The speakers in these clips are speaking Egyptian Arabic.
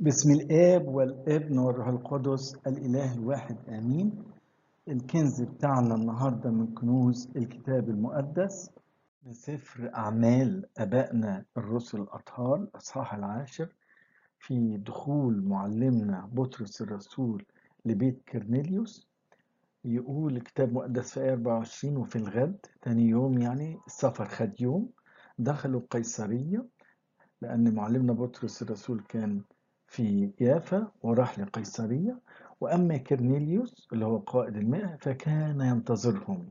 بسم الآب والابن والروح القدس الإله الواحد آمين الكنز بتاعنا النهاردة من كنوز الكتاب المقدس من سفر أعمال أبائنا الرسل الأطهار الأصحاح العاشر في دخول معلمنا بطرس الرسول لبيت كرنيليوس يقول الكتاب المقدس في آية 24 وفي الغد تاني يوم يعني السفر خد يوم دخلوا قيصرية لأن معلمنا بطرس الرسول كان في يافا وراح لقيصرية وأما كرنيليوس اللي هو قائد المئة فكان ينتظرهم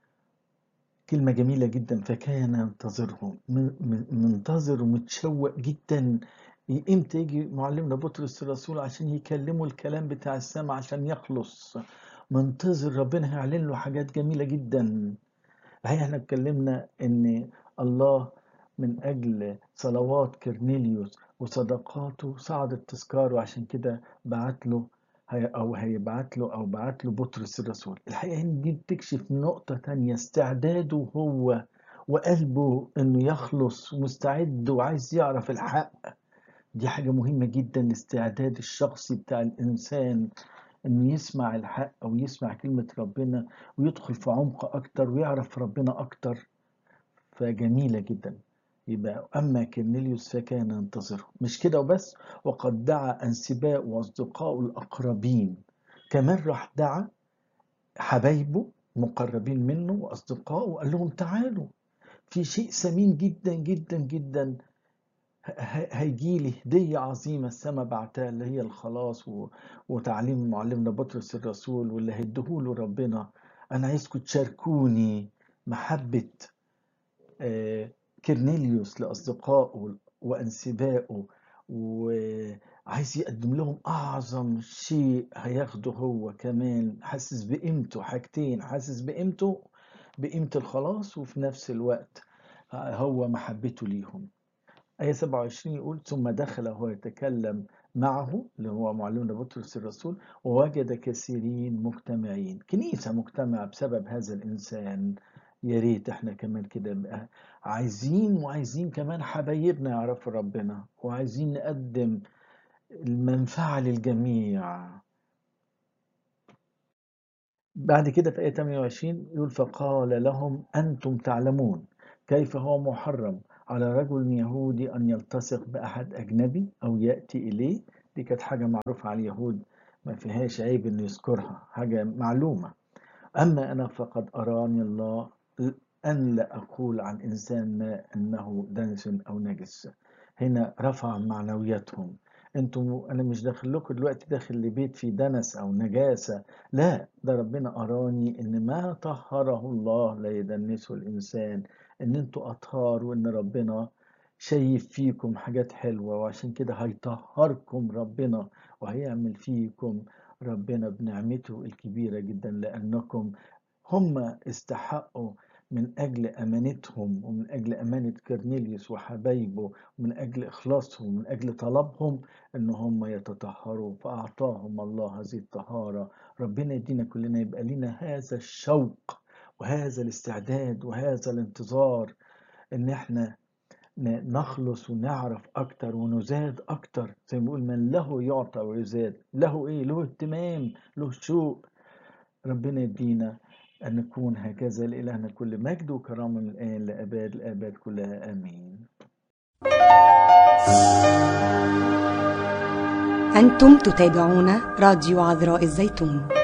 كلمة جميلة جدا فكان ينتظرهم منتظر ومتشوق جدا امتى يجي معلمنا بطرس الرسول عشان يكلموا الكلام بتاع السماء عشان يخلص منتظر ربنا هيعلن له حاجات جميلة جدا الحقيقة احنا اتكلمنا ان الله من أجل صلوات كرنيليوس وصدقاته صعد التذكار وعشان كده بعت له هي أو هيبعت له أو بعت له بطرس الرسول الحقيقة إن دي بتكشف نقطة تانية استعداده هو وقلبه إنه يخلص ومستعد وعايز يعرف الحق دي حاجة مهمة جدا الاستعداد الشخصي بتاع الإنسان إنه يسمع الحق أو يسمع كلمة ربنا ويدخل في عمق أكتر ويعرف ربنا أكتر فجميلة جدا يبقى أما كرنيليوس فكان ينتظره مش كده وبس وقد دعا أنسباء وأصدقائه الأقربين كمان راح دعا حبايبه مقربين منه وأصدقائه وقال لهم تعالوا في شيء ثمين جدا جدا جدا هيجي لي هدية عظيمة السماء بعتها اللي هي الخلاص و... وتعليم معلمنا بطرس الرسول واللي هيديهوله ربنا أنا عايزكم تشاركوني محبة آه كرنيليوس لأصدقائه وأنسبائه وعايز يقدم لهم أعظم شيء هياخده هو كمان حاسس بقيمته حاجتين حاسس بقيمته بقيمة الخلاص وفي نفس الوقت هو محبته ليهم آية 27 يقول ثم دخل وهو يتكلم معه اللي هو معلمنا بطرس الرسول ووجد كثيرين مجتمعين كنيسة مجتمعة بسبب هذا الإنسان يا ريت احنا كمان كده بقى عايزين وعايزين كمان حبايبنا يعرفوا ربنا وعايزين نقدم المنفعة للجميع بعد كده في آية 28 يقول فقال لهم أنتم تعلمون كيف هو محرم على رجل يهودي أن يلتصق بأحد أجنبي أو يأتي إليه دي كانت حاجة معروفة على اليهود ما فيهاش عيب إنه يذكرها حاجة معلومة أما أنا فقد أراني الله أن لا أقول عن إنسان ما أنه دنس أو نجس هنا رفع معنوياتهم انتم انا مش داخل لكم دلوقتي داخل لبيت فيه دنس او نجاسه لا ده ربنا اراني ان ما طهره الله لا يدنسه الانسان ان انتوا اطهار وان ربنا شايف فيكم حاجات حلوه وعشان كده هيطهركم ربنا وهيعمل فيكم ربنا بنعمته الكبيره جدا لانكم هم استحقوا من أجل أمانتهم ومن أجل أمانة كرنيليوس وحبايبه ومن أجل إخلاصهم ومن أجل طلبهم إن هم يتطهروا فأعطاهم الله هذه الطهارة ربنا يدينا كلنا يبقى لنا هذا الشوق وهذا الاستعداد وهذا الانتظار إن إحنا نخلص ونعرف أكتر ونزاد أكتر زي ما بيقول من له يعطى ويزاد له إيه له اهتمام له شوق ربنا يدينا أن نكون هكذا لإلهنا كل مجد وكرامة من الآن لأباد الآباد كلها آمين أنتم تتابعون راديو عذراء الزيتون